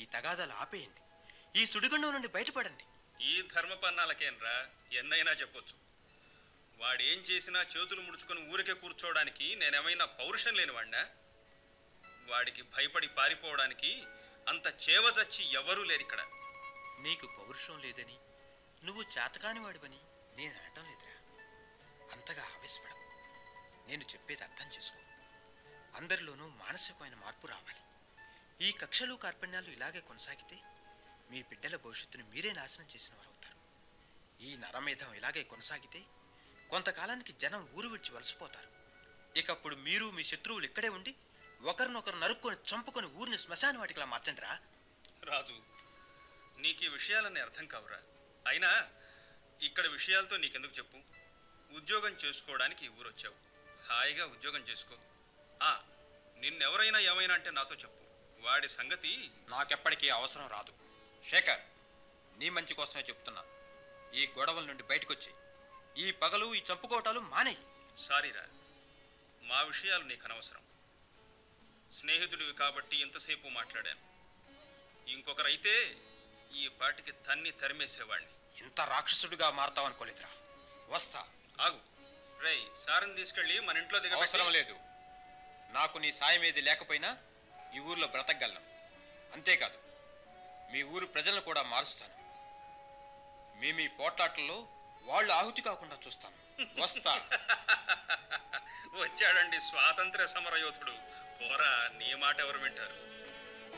తగాదాలు ఆపేయండి ఈ సుడిగుండం నుండి బయటపడండి ఈ ధర్మపన్నాలకేనరా ఎన్నైనా చెప్పొచ్చు వాడేం చేసినా చేతులు ముడుచుకొని ఊరికే కూర్చోవడానికి నేనేమైనా పౌరుషం లేనివాడినా వాడికి భయపడి పారిపోవడానికి అంత చేవచచ్చి ఎవరూ లేరు ఇక్కడ నీకు పౌరుషం లేదని నువ్వు చేతకాని వాడివని నేను అనటం లేదురా అంతగా ఆవేశపడకు నేను చెప్పేది అర్థం చేసుకో అందరిలోనూ మానసికమైన మార్పు రావాలి ఈ కక్షలు కార్పణ్యాలు ఇలాగే కొనసాగితే మీ బిడ్డల భవిష్యత్తును మీరే నాశనం చేసిన వారు అవుతారు ఈ నరమేధం ఇలాగే కొనసాగితే కొంతకాలానికి జనం ఊరు విడిచి వలసిపోతారు ఇకప్పుడు మీరు మీ శత్రువులు ఇక్కడే ఉండి ఒకరినొకరు నరుక్కొని చంపుకొని ఊరిని శ్మశాన వాటికిలా మార్చండి రా రాజు నీకు ఈ విషయాలన్నీ అర్థం కావురా అయినా ఇక్కడ విషయాలతో నీకెందుకు చెప్పు ఉద్యోగం చేసుకోవడానికి ఈ ఊరొచ్చావు హాయిగా ఉద్యోగం చేసుకో ఆ నిన్నెవరైనా ఏమైనా అంటే నాతో చెప్పు వాడి సంగతి నాకెప్పటికీ అవసరం రాదు శేఖర్ నీ మంచి కోసమే చెప్తున్నా ఈ గొడవల నుండి బయటకొచ్చి ఈ పగలు ఈ చంపుకోవటాలు మానేయి సారీరా మా విషయాలు నీకు అనవసరం స్నేహితుడివి కాబట్టి ఇంతసేపు మాట్లాడాను ఇంకొకరైతే ఈ పాటికి తన్ని తరిమేసేవాణ్ణి ఇంత రాక్షసుడిగా మారతావనుకోలేదురా వస్తా ఆగు రేయ్ సారం తీసుకెళ్ళి మన ఇంట్లో అవసరం దిగ లేదు నాకు నీ సాయం ఏది లేకపోయినా ఈ ఊర్లో బ్రతకగలను అంతేకాదు మీ ఊరు ప్రజలను కూడా మారుస్తాను మీ మీ పోట్లాటల్లో వాళ్ళు ఆహుతి కాకుండా చూస్తాను వస్తా వచ్చాడండి స్వాతంత్ర సమరయోధుడు పోరా నీ మాట ఎవరు వింటారు